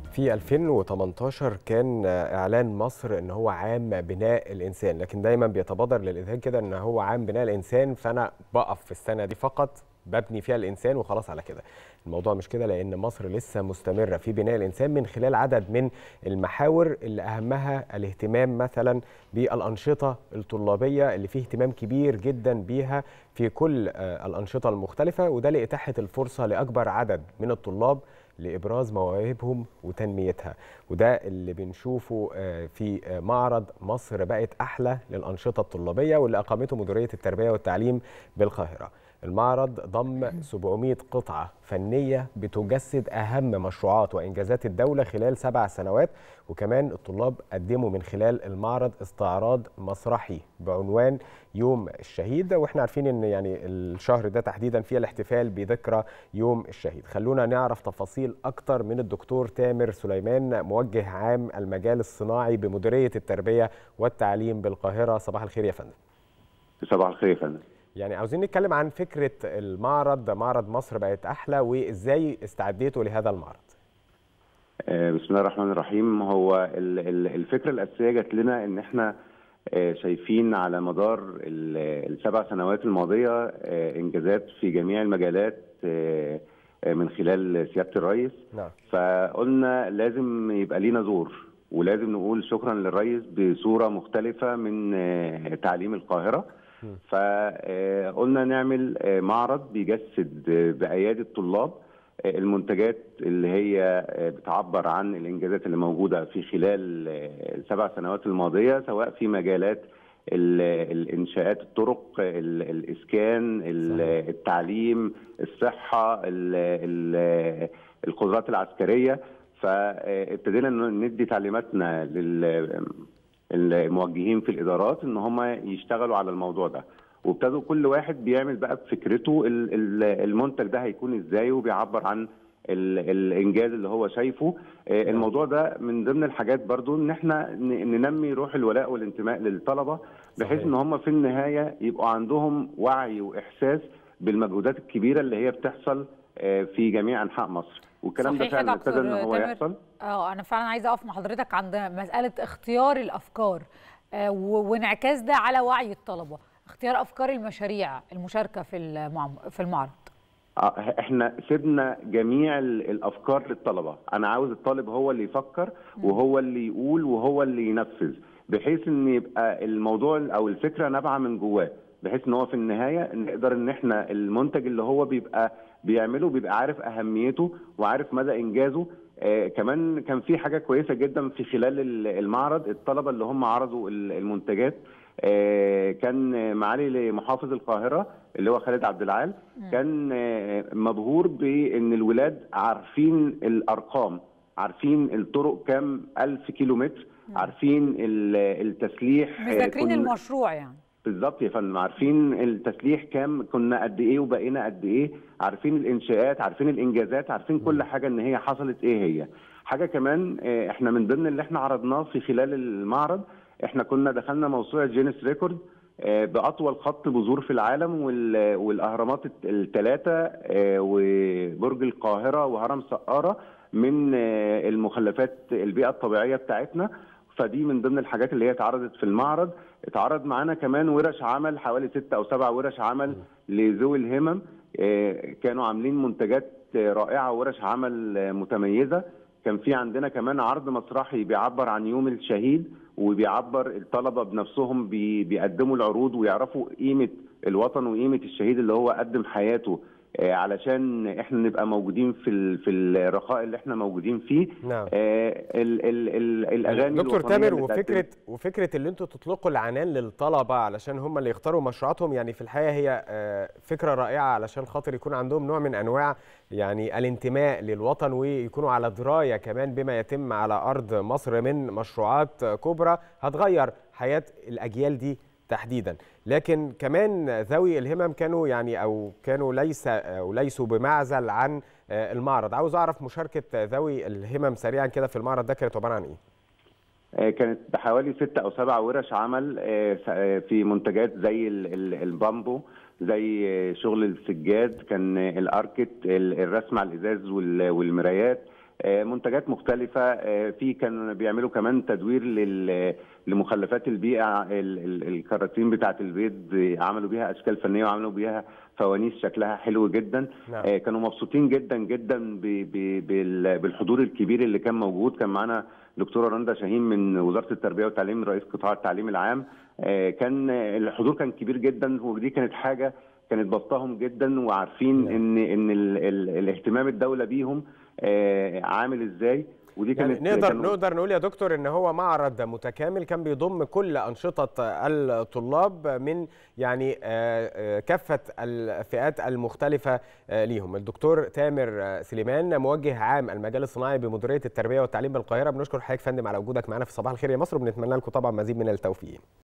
في 2018 كان اعلان مصر ان هو عام بناء الانسان لكن دايما بيتبادر للاذهان كده ان هو عام بناء الانسان فانا بقف في السنه دي فقط ببني فيها الانسان وخلاص على كده الموضوع مش كده لان مصر لسه مستمره في بناء الانسان من خلال عدد من المحاور اللي اهمها الاهتمام مثلا بالانشطه الطلابيه اللي فيه اهتمام كبير جدا بيها في كل الانشطه المختلفه وده لاتاحه الفرصه لاكبر عدد من الطلاب لابراز مواهبهم وتنميتها وده اللي بنشوفه في معرض مصر بقت احلى للانشطه الطلابيه واللي اقامته مديريه التربيه والتعليم بالقاهره المعرض ضم 700 قطعة فنية بتجسد أهم مشروعات وإنجازات الدولة خلال سبع سنوات وكمان الطلاب قدموا من خلال المعرض استعراض مسرحي بعنوان يوم الشهيد وإحنا عارفين أن يعني الشهر ده تحديدا فيه الاحتفال بذكرى يوم الشهيد خلونا نعرف تفاصيل أكتر من الدكتور تامر سليمان موجه عام المجال الصناعي بمديرية التربية والتعليم بالقاهرة صباح الخير يا فندم صباح الخير يا فندم يعني عاوزين نتكلم عن فكرة المعرض معرض مصر بقت أحلى وإزاي استعديتوا لهذا المعرض بسم الله الرحمن الرحيم هو الفكرة الأساسية جات لنا إن إحنا شايفين على مدار السبع سنوات الماضية إنجازات في جميع المجالات من خلال سيادة الرئيس نعم. فقلنا لازم يبقى لينا دور ولازم نقول شكرا للرئيس بصورة مختلفة من تعليم القاهرة فقلنا نعمل معرض بيجسد بأيادي الطلاب المنتجات اللي هي بتعبر عن الإنجازات اللي موجودة في خلال السبع سنوات الماضية سواء في مجالات الإنشاءات الطرق الإسكان التعليم الصحة القدرات العسكرية فابتدينا ندي تعليماتنا لل الموجهين في الادارات ان هم يشتغلوا على الموضوع ده وابتدوا كل واحد بيعمل بقى بفكرته المنتج ده هيكون ازاي وبيعبر عن الانجاز اللي هو شايفه الموضوع ده من ضمن الحاجات برضو ان احنا ننمي روح الولاء والانتماء للطلبه بحيث ان هم في النهايه يبقوا عندهم وعي واحساس بالمجهودات الكبيره اللي هي بتحصل في جميع انحاء مصر والكلام ده فعلا ابتدى ان هو يحصل اه انا فعلا عايزه اقف مع حضرتك عند مساله اختيار الافكار آه وانعكاس ده على وعي الطلبه اختيار افكار المشاريع المشاركه في في المعرض آه احنا سيبنا جميع الافكار للطلبه انا عاوز الطالب هو اللي يفكر وهو اللي يقول وهو اللي ينفذ بحيث ان يبقى الموضوع او الفكره نابعه من جواه بحيث ان هو في النهايه نقدر ان احنا المنتج اللي هو بيبقى بيعمله بيبقى عارف اهميته وعارف مدى انجازه آه كمان كان في حاجه كويسه جدا في خلال المعرض الطلبه اللي هم عرضوا المنتجات آه كان معالي محافظ القاهره اللي هو خالد عبد العال كان آه مبهور بان الولاد عارفين الارقام عارفين الطرق كام ألف كيلو متر عارفين التسليح مذاكرين المشروع يعني بالظبط يا فندم عارفين التسليح كام كنا قد ايه وبقينا قد ايه عارفين الانشاءات عارفين الانجازات عارفين كل حاجه ان هي حصلت ايه هي حاجه كمان احنا من ضمن اللي احنا عرضناه في خلال المعرض احنا كنا دخلنا موسوعه جينيس ريكورد باطول خط بذور في العالم والاهرامات الثلاثه وبرج القاهره وهرم سقاره من المخلفات البيئه الطبيعيه بتاعتنا فدي من ضمن الحاجات اللي هي اتعرضت في المعرض اتعرض معانا كمان ورش عمل حوالي ستة او سبع ورش عمل لذوي الهمم كانوا عاملين منتجات رائعه ورش عمل متميزه كان في عندنا كمان عرض مسرحي بيعبر عن يوم الشهيد وبيعبر الطلبه بنفسهم بيقدموا العروض ويعرفوا قيمه الوطن وقيمه الشهيد اللي هو قدم حياته علشان احنا نبقى موجودين في في الرخاء اللي احنا موجودين فيه نعم آه ال ال ال الاغاني دكتور تامر وفكره وفكره اللي انتوا تطلقوا العنان للطلبه علشان هم اللي يختاروا مشروعاتهم يعني في الحقيقه هي فكره رائعه علشان خاطر يكون عندهم نوع من انواع يعني الانتماء للوطن ويكونوا على درايه كمان بما يتم على ارض مصر من مشروعات كبرى هتغير حياه الاجيال دي تحديدا لكن كمان ذوي الهمم كانوا يعني او كانوا ليس او ليسوا بمعزل عن المعرض عاوز اعرف مشاركه ذوي الهمم سريعا كده في المعرض ده كانت عباره عن ايه كانت بحوالي ستة أو سبع ورش عمل في منتجات زي البامبو زي شغل السجاد كان الاركت الرسم على الازاز والمرايات منتجات مختلفة في كانوا بيعملوا كمان تدوير لمخلفات البيئة الكراتين بتاعة البيض عملوا بيها أشكال فنية وعملوا بيها فوانيس شكلها حلو جدا نعم. كانوا مبسوطين جدا جدا بالحضور الكبير اللي كان موجود كان معانا دكتورة رندا شاهين من وزارة التربية والتعليم رئيس قطاع التعليم العام كان الحضور كان كبير جدا ودي كانت حاجة كانت بسطهم جدا وعارفين نعم. ان ان ال ال الاهتمام الدوله بيهم عامل ازاي ودي كانت يعني نقدر كانوا... نقدر نقول يا دكتور ان هو معرض متكامل كان بيضم كل انشطه الطلاب من يعني كافه الفئات المختلفه ليهم الدكتور تامر سليمان موجه عام المجال الصناعي بمديريه التربيه والتعليم بالقاهره بنشكر حضرتك فندم على وجودك معنا في صباح الخير يا مصر وبنتمنى لكم طبعا مزيد من التوفيق